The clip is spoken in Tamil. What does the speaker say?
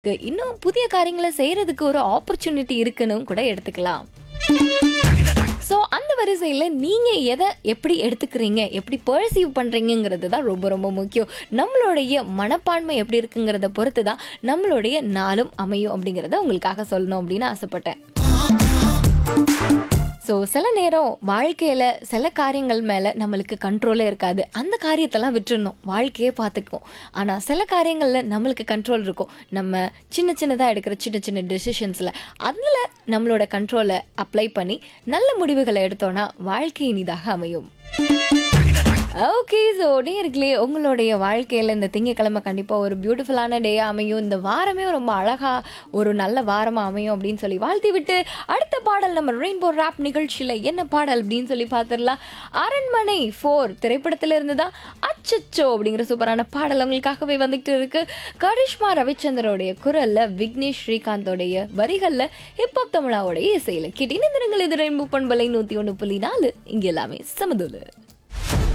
க்கு இன்னும் புதிய காரியங்கள செய்றதுக்கு ஒரு ஆப்பர்ச்சுனிட்டி இருக்குன்னு கூட எடுத்துக்கலாம். ஸோ அந்த வரிசையில நீங்க எத எப்படி எடுத்துக்கிறீங்க? எப்படி பெர்சீவ் பண்றீங்கங்கிறது தான் ரொம்ப ரொம்ப முக்கியம். நம்மளுடைய மனப்பான்மை எப்படி இருக்குங்கிறத பொறுத்து தான் நம்மளுடைய நாளும் அமையும் அப்படிங்கிறத உங்களுக்காக சொல்லணும் அப்படின்னு ஆசைப்பட்டேன். ஸோ சில நேரம் வாழ்க்கையில சில காரியங்கள் மேல நம்மளுக்கு கண்ட்ரோலே இருக்காது. அந்த காரியத்தெல்லாம் விட்டுறணும். வாழ்க்கையே பார்த்துக்கும். ஆனா சில காரியங்கள்ல நம்மளுக்கு கண்ட்ரோல் இருக்கும். நம்ம சின்ன சின்னதா எடுக்கிற சின்ன சின்ன டெசிஷன்ஸ்ல அதுல நம்மளோட கண்ட்ரோலை அப்ளை பண்ணி நல்ல முடிவுகளை எடுத்தோம்னா வாழ்க்கை இனிதாக அமையும். ஓகே ஸோ நேயர்களே உங்களுடைய வாழ்க்கையில் இந்த திங்கட்கிழமை கண்டிப்பாக ஒரு பியூட்டிஃபுல்லான டேயாக அமையும் இந்த வாரமே ரொம்ப அழகா ஒரு நல்ல வாரமாக அமையும் அப்படின்னு சொல்லி வாழ்த்தி விட்டு அடுத்த பாடல் நம்ம ரெயின்போ ராப் நிகழ்ச்சியில் என்ன பாடல் அப்படின்னு சொல்லி பார்த்துடலாம் அரண்மனை ஃபோர் திரைப்படத்தில் இருந்து தான் அச்சச்சோ அப்படிங்கிற சூப்பரான பாடல் உங்களுக்காகவே வந்துகிட்டு இருக்கு கரிஷ்மா ரவிச்சந்திரோடைய குரல்ல விக்னேஷ் ஸ்ரீகாந்தோடைய வரிகளில் ஹிப்ஹாப் தமிழாவோடைய இசையில் கேட்டீங்க இது ரெயின்போ பண்பலை நூற்றி ஒன்று புள்ளி நாலு இங்கே எல்லாமே சமதுல